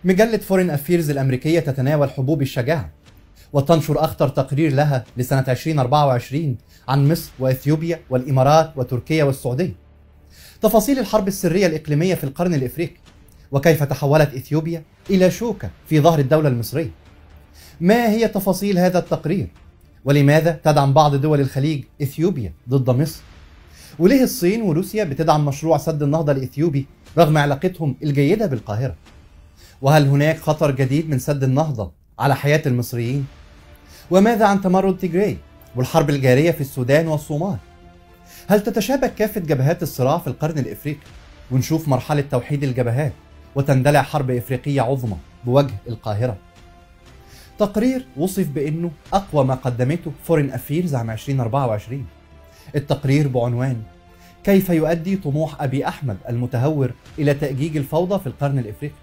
مجلة فورين أفيرز الأمريكية تتناول حبوب الشجاعة وتنشر أخطر تقرير لها لسنة 2024 عن مصر وإثيوبيا والإمارات وتركيا والسعودية تفاصيل الحرب السرية الإقليمية في القرن الإفريقي وكيف تحولت إثيوبيا إلى شوكة في ظهر الدولة المصرية ما هي تفاصيل هذا التقرير ولماذا تدعم بعض دول الخليج إثيوبيا ضد مصر وليه الصين وروسيا بتدعم مشروع سد النهضة الإثيوبي رغم علاقتهم الجيدة بالقاهرة وهل هناك خطر جديد من سد النهضة على حياة المصريين وماذا عن تمرد تيجراي والحرب الجارية في السودان والصومال هل تتشابك كافة جبهات الصراع في القرن الإفريقي ونشوف مرحلة توحيد الجبهات وتندلع حرب إفريقية عظمى بوجه القاهرة تقرير وصف بأنه أقوى ما قدمته فورين أفيرز عام 2024 التقرير بعنوان كيف يؤدي طموح أبي أحمد المتهور إلى تأجيج الفوضى في القرن الإفريقي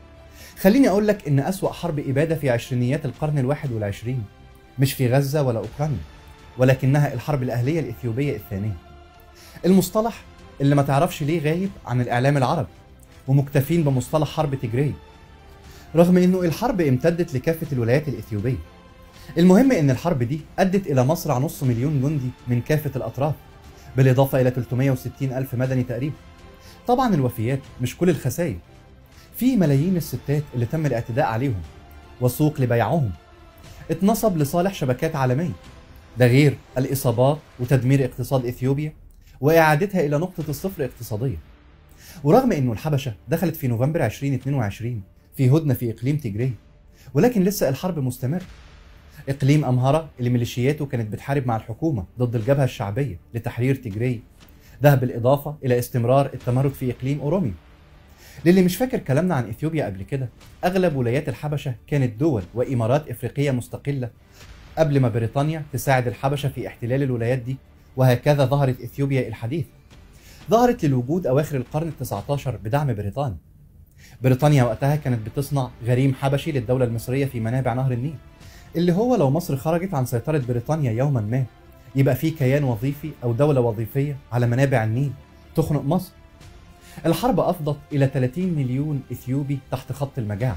خليني أقول لك إن أسوأ حرب إبادة في عشرينيات القرن الواحد والعشرين مش في غزة ولا أوكرانيا ولكنها الحرب الأهلية الإثيوبية الثانية المصطلح اللي ما تعرفش ليه غايب عن الإعلام العربي ومكتفين بمصطلح حرب تجري رغم انه الحرب امتدت لكافة الولايات الإثيوبية المهم ان الحرب دي أدت إلى مصرع نص مليون جندي من كافة الأطراف بالإضافة إلى 360 ألف مدني تقريبا طبعا الوفيات مش كل الخسائر في ملايين الستات اللي تم الاعتداء عليهم وسوق لبيعهم اتنصب لصالح شبكات عالمية ده غير الإصابات وتدمير اقتصاد إثيوبيا وإعادتها إلى نقطة الصفر اقتصاديا ورغم أنه الحبشة دخلت في نوفمبر 2022 في هدنة في إقليم تيجري ولكن لسه الحرب مستمرة إقليم أمهرة اللي ميليشياته كانت بتحارب مع الحكومة ضد الجبهة الشعبية لتحرير تيجري ده بالإضافة إلى استمرار التمرد في إقليم أوروميا للي مش فاكر كلامنا عن إثيوبيا قبل كده أغلب ولايات الحبشة كانت دول وإمارات إفريقية مستقلة قبل ما بريطانيا تساعد الحبشة في احتلال الولايات دي وهكذا ظهرت إثيوبيا الحديث ظهرت للوجود أواخر القرن التسعة عشر بدعم بريطانيا بريطانيا وقتها كانت بتصنع غريم حبشي للدولة المصرية في منابع نهر النيل اللي هو لو مصر خرجت عن سيطرة بريطانيا يوما ما يبقى في كيان وظيفي أو دولة وظيفية على منابع النيل تخنق مصر الحرب أفضت إلى 30 مليون إثيوبي تحت خط المجاعة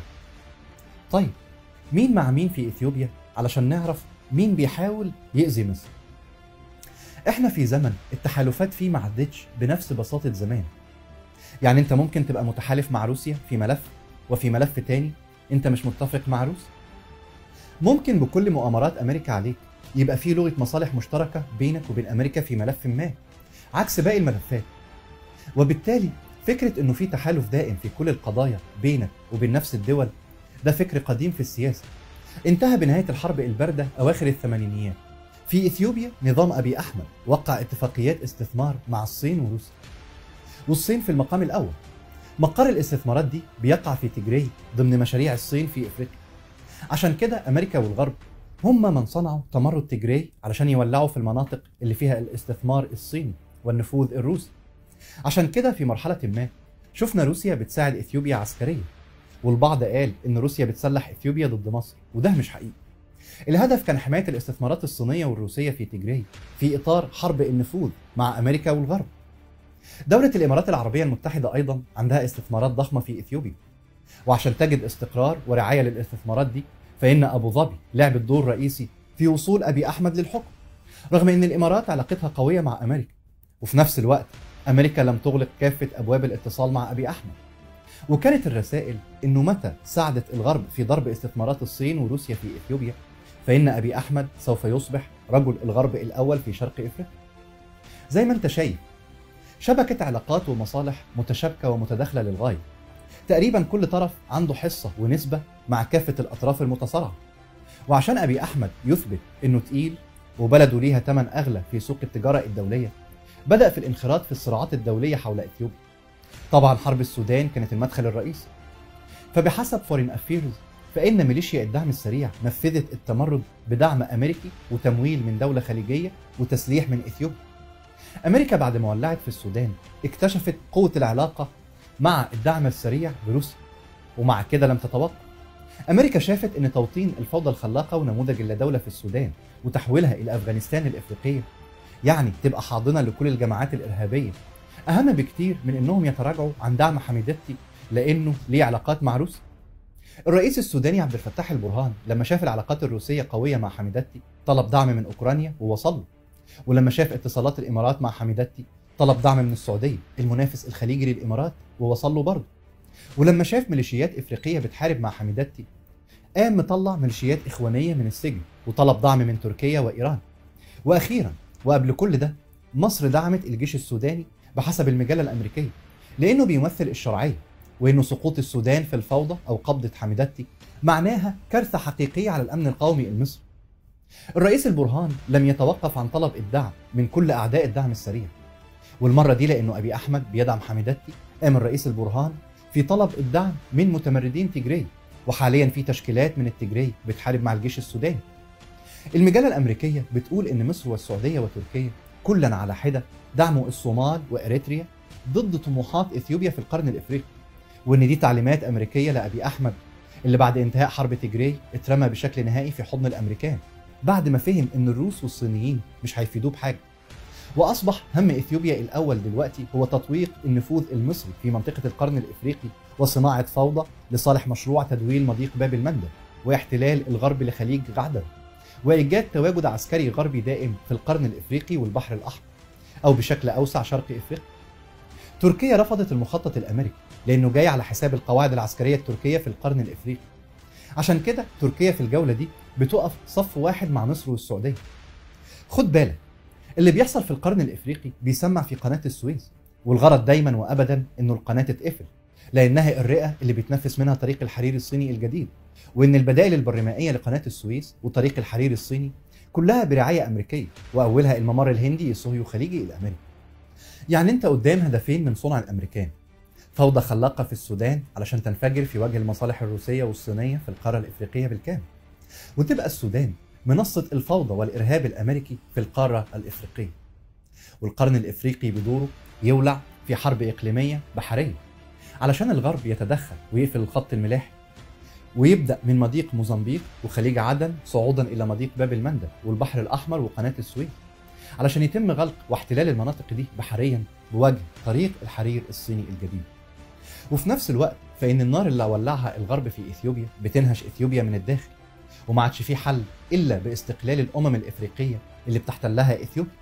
طيب مين مع مين في إثيوبيا علشان نعرف مين بيحاول يأذي مصر احنا في زمن التحالفات فيه ما عدتش بنفس بساطة زمان يعني انت ممكن تبقى متحالف مع روسيا في ملف وفي ملف تاني انت مش متفق مع روسيا ممكن بكل مؤامرات امريكا عليك يبقى في لغة مصالح مشتركة بينك وبين امريكا في ملف ما عكس باقي الملفات وبالتالي فكرة انه في تحالف دائم في كل القضايا بينك وبين نفس الدول ده فكر قديم في السياسة انتهى بنهاية الحرب الباردة أواخر الثمانينيات في إثيوبيا نظام أبي أحمد وقع اتفاقيات استثمار مع الصين وروسيا والصين في المقام الأول مقر الاستثمارات دي بيقع في تجري ضمن مشاريع الصين في إفريقيا عشان كده أمريكا والغرب هم من صنعوا تمرد تجري علشان يولعوا في المناطق اللي فيها الاستثمار الصيني والنفوذ الروسي عشان كده في مرحلة ما شفنا روسيا بتساعد إثيوبيا عسكريا والبعض قال إن روسيا بتسلح إثيوبيا ضد مصر وده مش حقيقي الهدف كان حماية الاستثمارات الصينية والروسية في تجري في إطار حرب النفوذ مع أمريكا والغرب دولة الإمارات العربية المتحدة أيضا عندها استثمارات ضخمة في إثيوبيا وعشان تجد استقرار ورعاية للاستثمارات دي فإن أبو ظبي لعبت دور رئيسي في وصول أبي أحمد للحكم رغم أن الإمارات علاقتها قوية مع أمريكا وفي نفس الوقت أمريكا لم تغلق كافة أبواب الاتصال مع أبي أحمد وكانت الرسائل انه متى ساعدت الغرب في ضرب استثمارات الصين وروسيا في اثيوبيا فان ابي احمد سوف يصبح رجل الغرب الاول في شرق افريقيا. زي ما انت شايف شبكه علاقات ومصالح متشابكه ومتداخله للغايه. تقريبا كل طرف عنده حصه ونسبه مع كافه الاطراف المتصارعه. وعشان ابي احمد يثبت انه تقيل وبلده ليها ثمن اغلى في سوق التجاره الدوليه بدا في الانخراط في الصراعات الدوليه حول اثيوبيا. طبعا حرب السودان كانت المدخل الرئيسي فبحسب فورين افيرز فإن ميليشيا الدعم السريع نفذت التمرد بدعم أمريكي وتمويل من دولة خليجية وتسليح من إثيوبيا. أمريكا بعد ما ولعت في السودان اكتشفت قوة العلاقة مع الدعم السريع بروسيا ومع كده لم تتوقف. أمريكا شافت إن توطين الفوضى الخلاقة ونموذج اللادولة في السودان وتحويلها إلى أفغانستان الإفريقية يعني تبقى حاضنة لكل الجماعات الإرهابية أهم بكتير من إنهم يتراجعوا عن دعم حميدتي لأنه ليه علاقات مع روسيا. الرئيس السوداني عبد الفتاح البرهان لما شاف العلاقات الروسية قوية مع حميدتي طلب دعم من أوكرانيا ووصل له ولما شاف اتصالات الإمارات مع حميدتي طلب دعم من السعودية المنافس الخليجي للإمارات ووصل له برضه ولما شاف ميليشيات إفريقية بتحارب مع حميدتي قام مطلع ميليشيات إخوانية من السجن وطلب دعم من تركيا وإيران وأخيرا وقبل كل ده مصر دعمت الجيش السوداني بحسب المجلة الأمريكية لأنه بيمثل الشرعية وأنه سقوط السودان في الفوضى أو قبضة حميدتي معناها كارثة حقيقية على الأمن القومي المصري الرئيس البرهان لم يتوقف عن طلب الدعم من كل أعداء الدعم السريع والمرة دي لأنه أبي أحمد بيدعم حميدتي قام الرئيس البرهان في طلب الدعم من متمردين تجري وحاليا في تشكيلات من التجري بتحارب مع الجيش السوداني المجلة الأمريكية بتقول إن مصر والسعودية وتركيا كلا على حدة دعموا الصومال وإريتريا ضد طموحات إثيوبيا في القرن الإفريقي وإن دي تعليمات أمريكية لأبي أحمد اللي بعد انتهاء حرب تجري اترمى بشكل نهائي في حضن الأمريكان بعد ما فهم إن الروس والصينيين مش هيفيدوه بحاجة وأصبح هم إثيوبيا الأول دلوقتي هو تطويق النفوذ المصري في منطقة القرن الإفريقي وصناعة فوضى لصالح مشروع تدويل مضيق باب المندب واحتلال الغرب لخليج غعدر وإيجاد تواجد عسكري غربي دائم في القرن الإفريقي والبحر الأحمر أو بشكل أوسع شرق إفريقيا تركيا رفضت المخطط الأمريكي لأنه جاي على حساب القواعد العسكرية التركية في القرن الإفريقي عشان كده تركيا في الجولة دي بتقف صف واحد مع مصر والسعودية خد بالك اللي بيحصل في القرن الإفريقي بيسمع في قناة السويس والغرض دايما وأبدا إنه القناة تتقفل لأنها الرئة اللي بيتنفس منها طريق الحرير الصيني الجديد وإن البدائل البرمائية لقناة السويس وطريق الحرير الصيني كلها برعاية أمريكية وأولها الممر الهندي الصهيو خليجي الأمريكي يعني أنت قدام هدفين من صنع الأمريكان فوضى خلاقة في السودان علشان تنفجر في وجه المصالح الروسية والصينية في القارة الإفريقية بالكامل وتبقى السودان منصة الفوضى والإرهاب الأمريكي في القارة الإفريقية والقرن الإفريقي بدوره يولع في حرب إقليمية بحرية علشان الغرب يتدخل ويقفل الخط الملاحي ويبدأ من مضيق موزمبيق وخليج عدن صعودا إلى مضيق باب المندب والبحر الأحمر وقناة السويس علشان يتم غلق واحتلال المناطق دي بحريا بوجه طريق الحرير الصيني الجديد وفي نفس الوقت فإن النار اللي ولعها الغرب في إثيوبيا بتنهش إثيوبيا من الداخل وما عادش في حل إلا باستقلال الأمم الإفريقية اللي بتحتلها إثيوبيا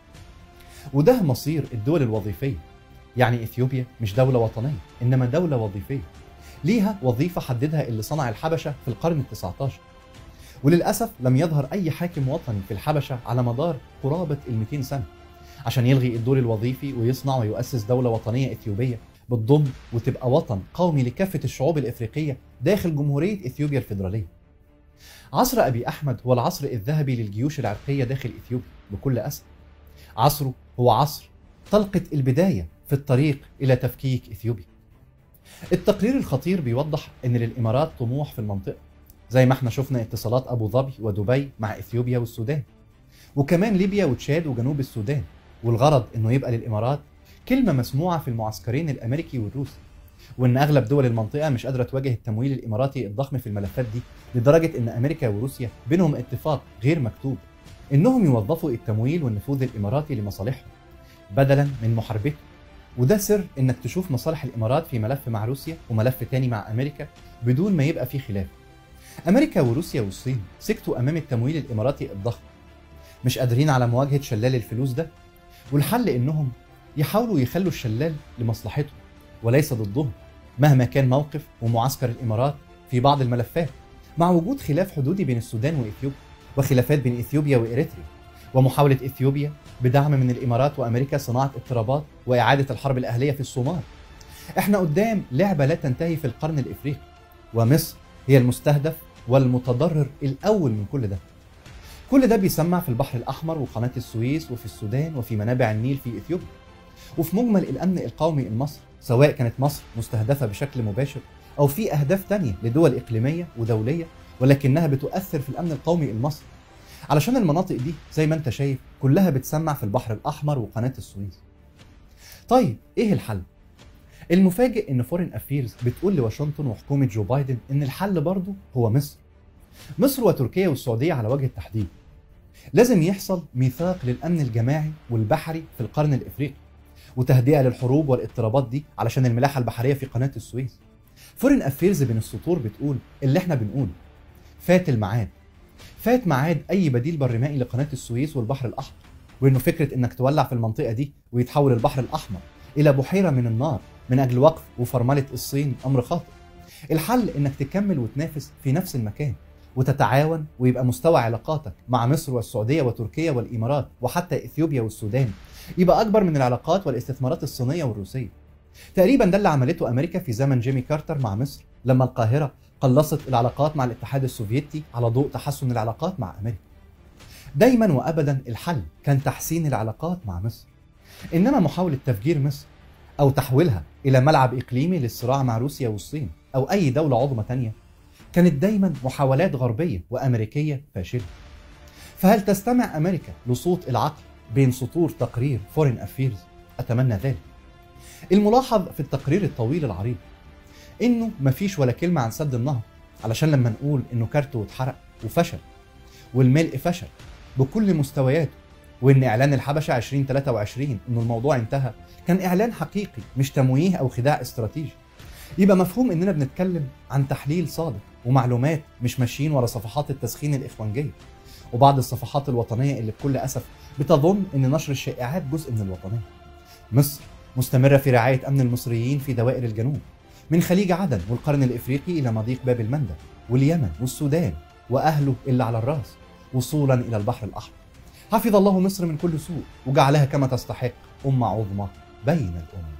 وده مصير الدول الوظيفية يعني إثيوبيا مش دولة وطنية إنما دولة وظيفية ليها وظيفة حددها اللي صنع الحبشة في القرن التسعة عشر وللأسف لم يظهر أي حاكم وطني في الحبشة على مدار قرابة ال 200 سنة عشان يلغي الدور الوظيفي ويصنع ويؤسس دولة وطنية إثيوبية بتضم وتبقى وطن قومي لكافة الشعوب الإفريقية داخل جمهورية إثيوبيا الفيدرالية عصر أبي أحمد هو العصر الذهبي للجيوش العرقية داخل إثيوبيا بكل أسف عصره هو عصر طلقة البداية في الطريق إلى تفكيك إثيوبيا التقرير الخطير بيوضح أن للإمارات طموح في المنطقة زي ما احنا شفنا اتصالات أبو ظبي ودبي مع إثيوبيا والسودان وكمان ليبيا وتشاد وجنوب السودان والغرض أنه يبقى للإمارات كلمة مسموعة في المعسكرين الأمريكي والروسي وان اغلب دول المنطقه مش قادره تواجه التمويل الاماراتي الضخم في الملفات دي لدرجه ان امريكا وروسيا بينهم اتفاق غير مكتوب انهم يوظفوا التمويل والنفوذ الاماراتي لمصالحهم بدلا من محاربته وده سر انك تشوف مصالح الامارات في ملف مع روسيا وملف تاني مع امريكا بدون ما يبقى في خلاف امريكا وروسيا والصين سكتوا امام التمويل الاماراتي الضخم مش قادرين على مواجهه شلال الفلوس ده والحل انهم يحاولوا يخلوا الشلال لمصلحتهم وليس ضدهم مهما كان موقف ومعسكر الامارات في بعض الملفات مع وجود خلاف حدودي بين السودان واثيوبيا وخلافات بين اثيوبيا واريتريا ومحاوله اثيوبيا بدعم من الامارات وامريكا صناعه اضطرابات واعاده الحرب الاهليه في الصومال. احنا قدام لعبه لا تنتهي في القرن الافريقي ومصر هي المستهدف والمتضرر الاول من كل ده. كل ده بيسمع في البحر الاحمر وقناه السويس وفي السودان وفي منابع النيل في اثيوبيا. وفي مجمل الامن القومي المصري سواء كانت مصر مستهدفه بشكل مباشر او في اهداف تانية لدول اقليميه ودوليه ولكنها بتؤثر في الامن القومي المصري علشان المناطق دي زي ما انت شايف كلها بتسمع في البحر الاحمر وقناه السويس طيب ايه الحل المفاجئ ان فورين افيرز بتقول لواشنطن وحكومه جو بايدن ان الحل برضه هو مصر مصر وتركيا والسعوديه على وجه التحديد لازم يحصل ميثاق للامن الجماعي والبحري في القرن الافريقي وتهدئه للحروب والاضطرابات دي علشان الملاحه البحريه في قناه السويس فورين افيرز بين السطور بتقول اللي احنا بنقوله فات الميعاد فات ميعاد اي بديل برمائي لقناه السويس والبحر الاحمر وانه فكره انك تولع في المنطقه دي ويتحول البحر الاحمر الى بحيره من النار من اجل وقف وفرمله الصين امر خاطئ الحل انك تكمل وتنافس في نفس المكان وتتعاون ويبقى مستوى علاقاتك مع مصر والسعوديه وتركيا والامارات وحتى اثيوبيا والسودان يبقى اكبر من العلاقات والاستثمارات الصينيه والروسيه تقريبا ده اللي عملته امريكا في زمن جيمي كارتر مع مصر لما القاهره قلصت العلاقات مع الاتحاد السوفيتي على ضوء تحسن العلاقات مع امريكا دايما وابدا الحل كان تحسين العلاقات مع مصر انما محاوله تفجير مصر او تحويلها الى ملعب اقليمي للصراع مع روسيا والصين او اي دوله عظمى تانية كانت دايما محاولات غربيه وامريكيه فاشله فهل تستمع امريكا لصوت العقل بين سطور تقرير فورين افيرز اتمنى ذلك الملاحظ في التقرير الطويل العريض انه مفيش ولا كلمه عن سد النهر علشان لما نقول انه كارته اتحرق وفشل والملء فشل بكل مستوياته وان اعلان الحبشه 2023 انه الموضوع انتهى كان اعلان حقيقي مش تمويه او خداع استراتيجي يبقى مفهوم اننا بنتكلم عن تحليل صادق ومعلومات مش ماشيين ورا صفحات التسخين الاخوانجيه وبعض الصفحات الوطنيه اللي بكل اسف بتظن ان نشر الشائعات جزء من الوطنيه مصر مستمره في رعايه امن المصريين في دوائر الجنوب من خليج عدن والقرن الافريقي الى مضيق باب المندب واليمن والسودان واهله اللي على الراس وصولا الى البحر الاحمر حفظ الله مصر من كل سوء وجعلها كما تستحق امه عظمى بين الامم